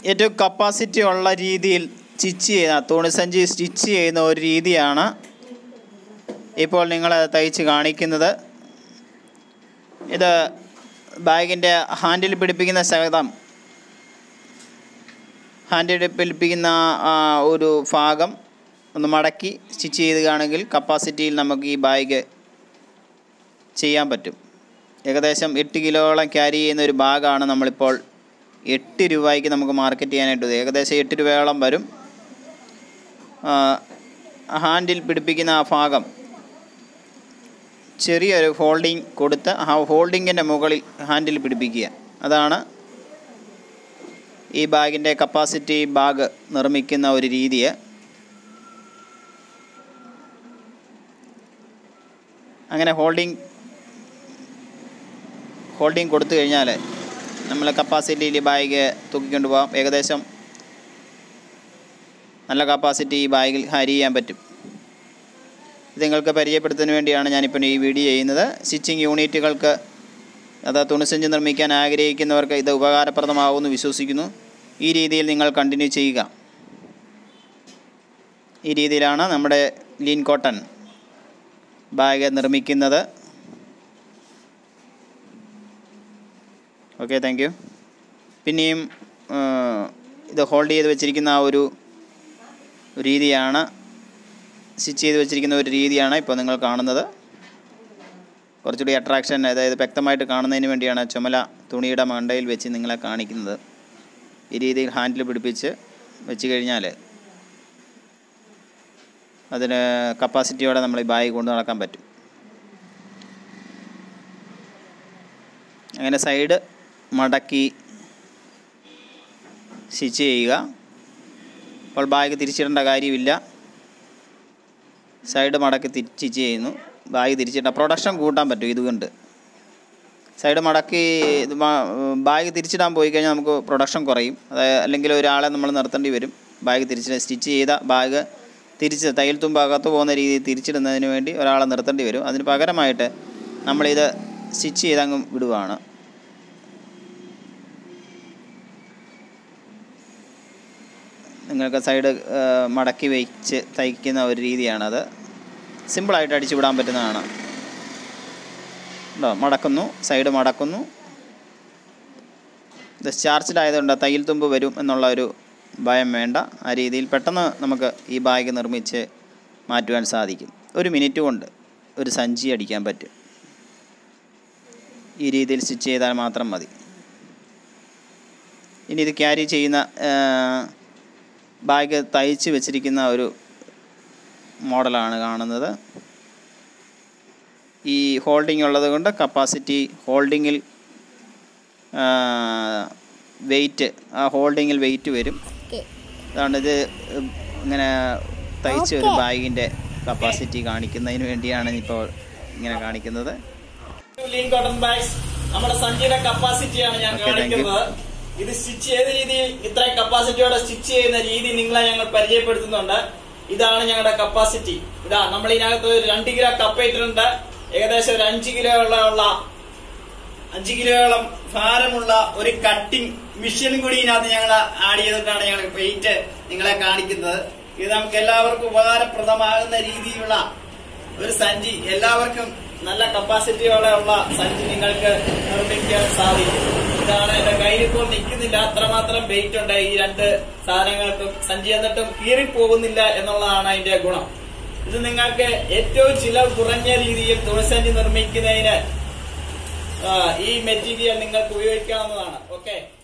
ഏറ്റവും കപ്പാസിറ്റി ഉള്ള രീതിയിൽ സ്റ്റിച്ച് ചെയ്യുന്ന തുണിസഞ്ചി സ്റ്റിച്ച് ചെയ്യുന്ന ഒരു രീതിയാണ് ഇപ്പോൾ നിങ്ങൾ തയ്ച്ച് കാണിക്കുന്നത് ഇത് ബാഗിൻ്റെ ഹാൻഡിൽ പിടിപ്പിക്കുന്ന ശകതം ഹാൻഡിൽ പിടിപ്പിക്കുന്ന ആ, ഒരു ഭാഗം ഒന്ന് മടക്കി സ്റ്റിച്ച് ചെയ്യുകയാണെങ്കിൽ കപ്പാസിറ്റിയിൽ നമുക്ക് ഈ ബാഗ് ചെയ്യാൻ പറ്റും ഏകദേശം എട്ട് കിലോളം ക്യാരി ചെയ്യുന്ന ഒരു ബാഗാണ് നമ്മളിപ്പോൾ എട്ട് രൂപയ്ക്ക് നമുക്ക് മാർക്കറ്റ് ചെയ്യാനായിട്ട് ഏകദേശം എട്ട് രൂപയോളം വരും ആ, ഹാൻഡിൽ പിടിപ്പിക്കുന്ന ആ ഭാഗം ചെറിയൊരു ഹോൾഡിംഗ് കൊടുത്ത് ആ ഹോൾഡിങ്ങിൻ്റെ മുകളിൽ ഹാൻഡിൽ പിടിപ്പിക്കുക അതാണ് ഈ ബാഗിൻ്റെ കപ്പാസിറ്റി ബാഗ് നിർമ്മിക്കുന്ന ഒരു രീതിയെ അങ്ങനെ ഹോൾഡിംഗ് ഹോൾഡിംഗ് കൊടുത്തു കഴിഞ്ഞാൽ നമ്മൾ കപ്പാസിറ്റിയിൽ ബാഗ് തൂക്കിക്കൊണ്ട് പോകാം ഏകദേശം നല്ല കപ്പാസിറ്റി ഈ ബാഗിൽ ഹാരി ചെയ്യാൻ പറ്റും ഇത് നിങ്ങൾക്ക് പരിചയപ്പെടുത്തുന്നതിന് വേണ്ടിയാണ് ഞാനിപ്പോൾ ഈ വീഡിയോ ചെയ്യുന്നത് സ്റ്റിച്ചിങ് യൂണിറ്റുകൾക്ക് അത് തുണിസഞ്ചി നിർമ്മിക്കാൻ ആഗ്രഹിക്കുന്നവർക്ക് ഇത് ഉപകാരപ്രദമാകുമെന്ന് വിശ്വസിക്കുന്നു ഈ രീതിയിൽ നിങ്ങൾ കണ്ടിന്യൂ ചെയ്യുക ഈ രീതിയിലാണ് നമ്മുടെ ലീൻ കോട്ടൺ ബാഗ് നിർമ്മിക്കുന്നത് ഓക്കെ താങ്ക് യു പിന്നെയും ആ, ഇത് ഹോൾഡ് ചെയ്ത് വെച്ചിരിക്കുന്ന ആ ഒരു രീതിയാണ് സ്റ്റിച്ച് ചെയ്ത് വെച്ചിരിക്കുന്ന ഒരു രീതിയാണ് ഇപ്പോൾ നിങ്ങൾ കാണുന്നത് കുറച്ചുകൂടി അട്രാക്ഷൻ അതായത് വ്യക്തമായിട്ട് കാണുന്നതിന് വേണ്ടിയാണ് ചുമല തുണിയുടെ മണ്ടയിൽ വെച്ച് നിങ്ങളെ കാണിക്കുന്നത് ഈ രീതിയിൽ ഹാൻഡിൽ പിടിപ്പിച്ച് വെച്ച് കഴിഞ്ഞാൽ അതിന് കപ്പാസിറ്റിയോടെ നമ്മൾ ഈ ബാഗ് കൊണ്ട് നടക്കാൻ പറ്റും അങ്ങനെ സൈഡ് മടക്കി സ്റ്റിച്ച് ചെയ്യുക അപ്പോൾ ബാഗ് തിരിച്ചിടേണ്ട കാര്യമില്ല സൈഡ് മടക്കി തിരിച്ച് സ്റ്റിച്ച് ചെയ്യുന്നു ബാഗ് തിരിച്ചിട്ട പ്രൊഡക്ഷൻ കൂട്ടാൻ പറ്റും ഇതുകൊണ്ട് സൈഡ് മടക്കി ഇത് മ- ബാഗ് തിരിച്ചിടാൻ പോയി കഴിഞ്ഞാൽ നമുക്ക് പ്രൊഡക്ഷൻ കുറയും അതായത് അല്ലെങ്കിൽ ഒരാളെ നമ്മൾ നിർത്തേണ്ടി വരും ബാഗ് തിരിച്ച് സ്റ്റിച്ച് ചെയ്ത ബാഗ് തിരിച്ച് തയ്യൽ തുമ്പകത്ത് പോകുന്ന രീതിയിൽ തിരിച്ചിടുന്നതിന് വേണ്ടി ഒരാളെ നിർത്തേണ്ടി വരും അതിന് പകരമായിട്ട് നമ്മളിത് സ്റ്റിച്ച് ചെയ്തങ്ങ് വിടുവാണ് നിങ്ങൾക്ക് സൈഡ് മടക്കി വെച്ച് തയ്ക്കുന്ന ഒരു രീതിയാണത് സിമ്പിളായിട്ട് അടിച്ചു വിടാൻ പറ്റുന്നതാണ് ഉണ്ടോ മടക്കുന്നു സൈഡ് മടക്കുന്നു ഇത് ചാർജ്ഡ് ആയതുകൊണ്ട് തയ്യൽ തുമ്പ് വരും എന്നുള്ള ഒരു ഭയം വേണ്ട ആ രീതിയിൽ പെട്ടെന്ന് നമുക്ക് ഈ ബാഗ് നിർമ്മിച്ച് മാറ്റുവാൻ സാധിക്കും ഒരു മിനിറ്റ് കൊണ്ട് ഒരു സഞ്ചി അടിക്കാൻ പറ്റും ഈ രീതിയിൽ സ്റ്റിച്ച് ചെയ്താൽ മാത്രം മതി ഇനി ഇത് ക്യാരി ചെയ്യുന്ന ബാഗ് തയ്ച്ച് വെച്ചിരിക്കുന്ന ഒരു മോഡലാണ് കാണുന്നത് ഈ ഹോൾഡിംഗ് ഉള്ളത് കൊണ്ട് കപ്പാസിറ്റി ഹോൾഡിങ്ങിൽ വെയിറ്റ് ആ ഹോൾഡിങ്ങിൽ വെയിറ്റ് വരും ഓക്കെ അതുകൊണ്ട് ഇത് ഇങ്ങനെ തയ്ച്ച ഒരു ബാഗിൻ്റെ കപ്പാസിറ്റി കാണിക്കുന്നതിന് വേണ്ടിയാണ് ഇപ്പോൾ ഇങ്ങനെ കാണിക്കുന്നത് ലീൻ കോട്ടൺ ബാഗ്സ് നമ്മുടെ സഞ്ചിയുടെ കപ്പാസിറ്റിയാണ് ഞാൻ Okay, thank you. കാണിക്കുന്നത് ഇത് സ്റ്റിച്ച് ചെയ്ത രീതിയിൽ ഇത്രയും കപ്പാസിറ്റിയോടെ സ്റ്റിച്ച് ചെയ്യുന്ന രീതി നിങ്ങളെ ഞങ്ങൾ പരിചയപ്പെടുത്തുന്നുണ്ട് ഇതാണ് ഞങ്ങളുടെ കപ്പാസിറ്റി ഇതാ നമ്മൾ ഇതിനകത്ത് ഒരു രണ്ട് കിലോ കപ്പ് ഇട്ടിട്ടുണ്ട് ഏകദേശം ഒരു അഞ്ച് കിലോ ഉള്ള അഞ്ച് കിലോയോളം ഭാരമുള്ള ഒരു കട്ടിംഗ് മെഷീനും കൂടി ഇതിനകത്ത് ഞങ്ങൾ ആഡ് ചെയ്തിട്ടാണ് ഞങ്ങൾ വെയിറ്റ് നിങ്ങളെ കാണിക്കുന്നത് ഇത് നമുക്ക് എല്ലാവർക്കും ഉപകാരപ്രദമാകുന്ന രീതിയിലുള്ള ഒരു സഞ്ചി എല്ലാവർക്കും നല്ല കപ്പാസിറ്റിയോടെ ഉള്ള സഞ്ചി നിങ്ങൾക്ക് നിർമ്മിക്കാൻ സാധിക്കും ഇതാണ് എന്റെ കയ്യിൽ ഇപ്പോൾ നിൽക്കുന്നില്ല അത്രമാത്രം വെയിറ്റ് ഉണ്ട് ഈ രണ്ട് സാധനങ്ങൾക്കും സഞ്ചി എന്നിട്ടും കീറിപ്പോകുന്നില്ല എന്നുള്ളതാണ് അതിന്റെ ഗുണം ഇത് നിങ്ങൾക്ക് ഏറ്റവും ചിലവ് കുറഞ്ഞ രീതിയിൽ തുണിസഞ്ചി നിർമ്മിക്കുന്നതിന് ആ, ഈ മെറ്റീരിയൽ നിങ്ങൾക്ക് ഉപയോഗിക്കാവുന്നതാണ് ഓക്കെ